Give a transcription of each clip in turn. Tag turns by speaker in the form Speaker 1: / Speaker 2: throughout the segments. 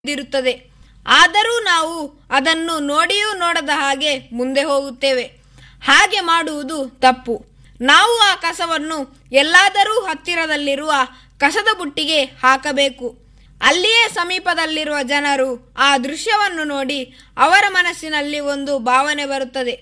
Speaker 1: ಬಿದ್ದಿರುತ್ತದೆ ಆದರೂ ನಾವು ಅದನ್ನು ನೋಡಿಯೂ ನೋಡದ ಹಾಗೆ ಮುಂದೆ ಹೋಗುತ್ತೇವೆ ಹಾಗೆ ಮಾಡುವುದು ತಪ್ಪು ನಾವು ಆ ಕಸವನ್ನು ಎಲ್ಲಾದರೂ ಹತ್ತಿರದಲ್ಲಿರುವ ಕಸದ ಬುಟ್ಟಿಗೆ ಹಾಕಬೇಕು ಅಲ್ಲಿಯೇ ಸಮೀಪದಲ್ಲಿರುವ ಜನರು ಆ ದೃಶ್ಯವನ್ನು ನೋಡಿ ಅವರ ಮನಸ್ಸಿನಲ್ಲಿ ಒಂದು ಭಾವನೆ ಬರುತ್ತದೆ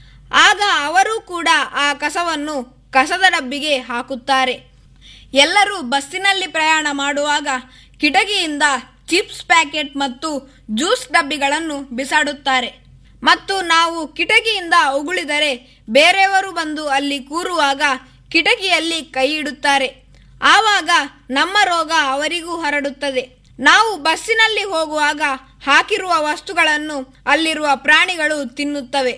Speaker 1: ಆಗ ಅವರೂ ಕೂಡ ಆ ಕಸವನ್ನು ಕಸದ ಡಬ್ಬಿಗೆ ಹಾಕುತ್ತಾರೆ ಎಲ್ಲರೂ ಬಸ್ಸಿನಲ್ಲಿ ಪ್ರಯಾಣ ಮಾಡುವಾಗ ಕಿಟಕಿಯಿಂದ ಚಿಪ್ಸ್ ಪ್ಯಾಕೆಟ್ ಮತ್ತು ಜ್ಯೂಸ್ ಡಬ್ಬಿಗಳನ್ನು ಬಿಸಾಡುತ್ತಾರೆ ಮತ್ತು ನಾವು ಕಿಟಕಿಯಿಂದ ಉಗುಳಿದರೆ ಬೇರೆಯವರು ಬಂದು ಅಲ್ಲಿ ಕೂರುವಾಗ ಕಿಟಕಿಯಲ್ಲಿ ಕೈ ಇಡುತ್ತಾರೆ ಆವಾಗ ನಮ್ಮ ರೋಗ ಅವರಿಗೂ ಹರಡುತ್ತದೆ ನಾವು ಬಸ್ಸಿನಲ್ಲಿ ಹೋಗುವಾಗ ಹಾಕಿರುವ ವಸ್ತುಗಳನ್ನು ಅಲ್ಲಿರುವ ಪ್ರಾಣಿಗಳು ತಿನ್ನುತ್ತವೆ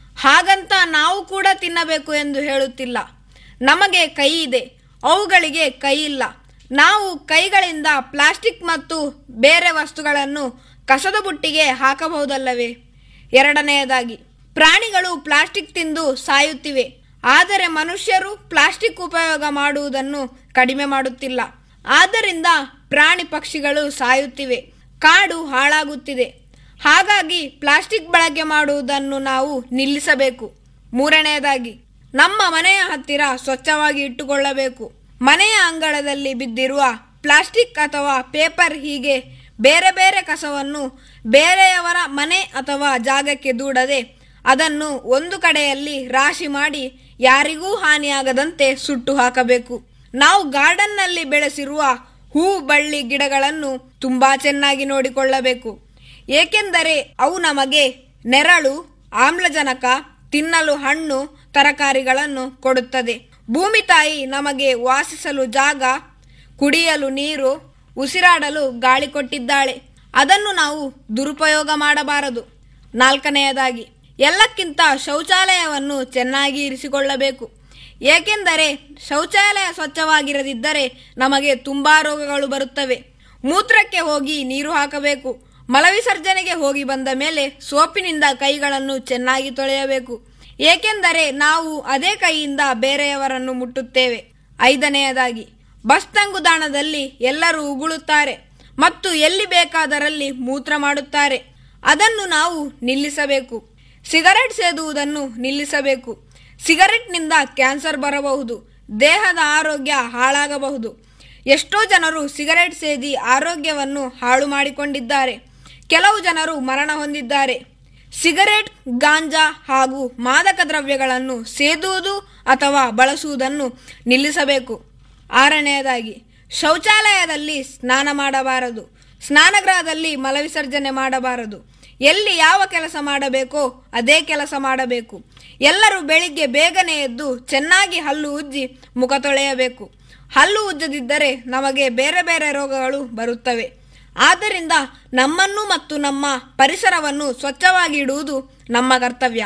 Speaker 1: ಹಾಗಂತ ನಾವು ಕೂಡ ತಿನ್ನಬೇಕು ಎಂದು ಹೇಳುತ್ತಿಲ್ಲ ನಮಗೆ ಕೈ ಇದೆ ಅವುಗಳಿಗೆ ಕೈ ಇಲ್ಲ ನಾವು ಕೈಗಳಿಂದ ಪ್ಲಾಸ್ಟಿಕ್ ಮತ್ತು ಬೇರೆ ವಸ್ತುಗಳನ್ನು ಕಸದ ಬುಟ್ಟಿಗೆ ಹಾಕಬಹುದಲ್ಲವೇ ಎರಡನೆಯದಾಗಿ ಪ್ರಾಣಿಗಳು ಪ್ಲಾಸ್ಟಿಕ್ ತಿಂದು ಸಾಯುತ್ತಿವೆ ಆದರೆ ಮನುಷ್ಯರು ಪ್ಲಾಸ್ಟಿಕ್ ಉಪಯೋಗ ಮಾಡುವುದನ್ನು ಕಡಿಮೆ ಮಾಡುತ್ತಿಲ್ಲ ಆದ್ದರಿಂದ ಪ್ರಾಣಿ ಪಕ್ಷಿಗಳು ಸಾಯುತ್ತಿವೆ ಕಾಡು ಹಾಳಾಗುತ್ತಿದೆ ಹಾಗಾಗಿ ಪ್ಲಾಸ್ಟಿಕ್ ಬಳಕೆ ಮಾಡುವುದನ್ನು ನಾವು ನಿಲ್ಲಿಸಬೇಕು ಮೂರನೆಯದಾಗಿ ನಮ್ಮ ಮನೆಯ ಹತ್ತಿರ ಸ್ವಚ್ಛವಾಗಿ ಇಟ್ಟುಕೊಳ್ಳಬೇಕು ಮನೆಯ ಅಂಗಳದಲ್ಲಿ ಬಿದ್ದಿರುವ ಪ್ಲಾಸ್ಟಿಕ್ ಅಥವಾ ಪೇಪರ್ ಹೀಗೆ ಬೇರೆ ಬೇರೆ ಕಸವನ್ನು ಬೇರೆಯವರ ಮನೆ ಅಥವಾ ಜಾಗಕ್ಕೆ ದೂಡದೆ ಅದನ್ನು ಒಂದು ಕಡೆಯಲ್ಲಿ ರಾಶಿ ಮಾಡಿ ಯಾರಿಗೂ ಹಾನಿಯಾಗದಂತೆ ಸುಟ್ಟು ಹಾಕಬೇಕು ನಾವು ಗಾರ್ಡನ್ನಲ್ಲಿ ಬೆಳೆಸಿರುವ ಹೂ ಬಳ್ಳಿ ಗಿಡಗಳನ್ನು ತುಂಬಾ ಚೆನ್ನಾಗಿ ನೋಡಿಕೊಳ್ಳಬೇಕು ಏಕೆಂದರೆ ಅವು ನಮಗೆ ನೆರಳು ಆಮ್ಲಜನಕ ತಿನ್ನಲು ಹಣ್ಣು ತರಕಾರಿಗಳನ್ನು ಕೊಡುತ್ತದೆ ಭೂಮಿ ತಾಯಿ ನಮಗೆ ವಾಸಿಸಲು ಜಾಗ ಕುಡಿಯಲು ನೀರು ಉಸಿರಾಡಲು ಗಾಳಿ ಕೊಟ್ಟಿದ್ದಾಳೆ ಅದನ್ನು ನಾವು ದುರುಪಯೋಗ ಮಾಡಬಾರದು ನಾಲ್ಕನೆಯದಾಗಿ ಎಲ್ಲಕ್ಕಿಂತ ಶೌಚಾಲಯವನ್ನು ಚೆನ್ನಾಗಿ ಇರಿಸಿಕೊಳ್ಳಬೇಕು ಏಕೆಂದರೆ ಶೌಚಾಲಯ ಸ್ವಚ್ಛವಾಗಿರದಿದ್ದರೆ ನಮಗೆ ತುಂಬಾ ರೋಗಗಳು ಬರುತ್ತವೆ ಮೂತ್ರಕ್ಕೆ ಹೋಗಿ ನೀರು ಹಾಕಬೇಕು ಮಲವಿಸರ್ಜನೆಗೆ ಹೋಗಿ ಬಂದ ಮೇಲೆ ಸೋಪಿನಿಂದ ಕೈಗಳನ್ನು ಚೆನ್ನಾಗಿ ತೊಳೆಯಬೇಕು ಏಕೆಂದರೆ ನಾವು ಅದೇ ಕೈಯಿಂದ ಬೇರೆಯವರನ್ನು ಮುಟ್ಟುತ್ತೇವೆ ಐದನೆಯದಾಗಿ ಬಸ್ ತಂಗುದಾಣದಲ್ಲಿ ಎಲ್ಲರೂ ಉಗುಳುತ್ತಾರೆ ಮತ್ತು ಎಲ್ಲಿ ಬೇಕಾದರಲ್ಲಿ ಮೂತ್ರ ಮಾಡುತ್ತಾರೆ ಅದನ್ನು ನಾವು ನಿಲ್ಲಿಸಬೇಕು ಸಿಗರೆಟ್ ಸೇದುವುದನ್ನು ನಿಲ್ಲಿಸಬೇಕು ಸಿಗರೆಟ್ನಿಂದ ಕ್ಯಾನ್ಸರ್ ಬರಬಹುದು ದೇಹದ ಆರೋಗ್ಯ ಹಾಳಾಗಬಹುದು ಎಷ್ಟೋ ಜನರು ಸಿಗರೆಟ್ ಸೇದಿ ಆರೋಗ್ಯವನ್ನು ಹಾಳು ಮಾಡಿಕೊಂಡಿದ್ದಾರೆ ಕೆಲವು ಜನರು ಮರಣ ಹೊಂದಿದ್ದಾರೆ ಸಿಗರೆಟ್ ಗಾಂಜಾ ಹಾಗೂ ಮಾದಕ ದ್ರವ್ಯಗಳನ್ನು ಸೇದುವುದು ಅಥವಾ ಬಳಸುವುದನ್ನು ನಿಲ್ಲಿಸಬೇಕು ಆರನೆಯದಾಗಿ ಶೌಚಾಲಯದಲ್ಲಿ ಸ್ನಾನ ಮಾಡಬಾರದು ಸ್ನಾನಗೃಹದಲ್ಲಿ ಮಲವಿಸರ್ಜನೆ ಮಾಡಬಾರದು ಎಲ್ಲಿ ಯಾವ ಕೆಲಸ ಮಾಡಬೇಕೋ ಅದೇ ಕೆಲಸ ಮಾಡಬೇಕು ಎಲ್ಲರೂ ಬೆಳಿಗ್ಗೆ ಬೇಗನೆ ಎದ್ದು ಚೆನ್ನಾಗಿ ಹಲ್ಲು ಉಜ್ಜಿ ಮುಖ ತೊಳೆಯಬೇಕು ಹಲ್ಲು ಉಜ್ಜದಿದ್ದರೆ ನಮಗೆ ಬೇರೆ ಬೇರೆ ರೋಗಗಳು ಬರುತ್ತವೆ ಆದ್ದರಿಂದ ನಮ್ಮನ್ನು ಮತ್ತು ನಮ್ಮ ಪರಿಸರವನ್ನು ಸ್ವಚ್ಛವಾಗಿ ಇಡುವುದು ನಮ್ಮ ಕರ್ತವ್ಯ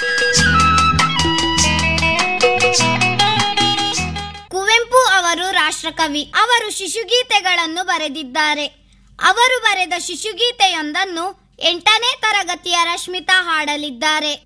Speaker 2: ಕುವೆಂಪು ಅವರು ರಾಷ್ಟ್ರಕವಿ ಅವರು ಶಿಶುಗೀತೆಗಳನ್ನು ಬರೆದಿದ್ದಾರೆ ಅವರು ಬರೆದ ಶಿಶುಗೀತೆಯೊಂದನ್ನು ಎಂಟನೇ ತರಗತಿಯ ರಶ್ಮಿತಾ ಹಾಡಲಿದ್ದಾರೆ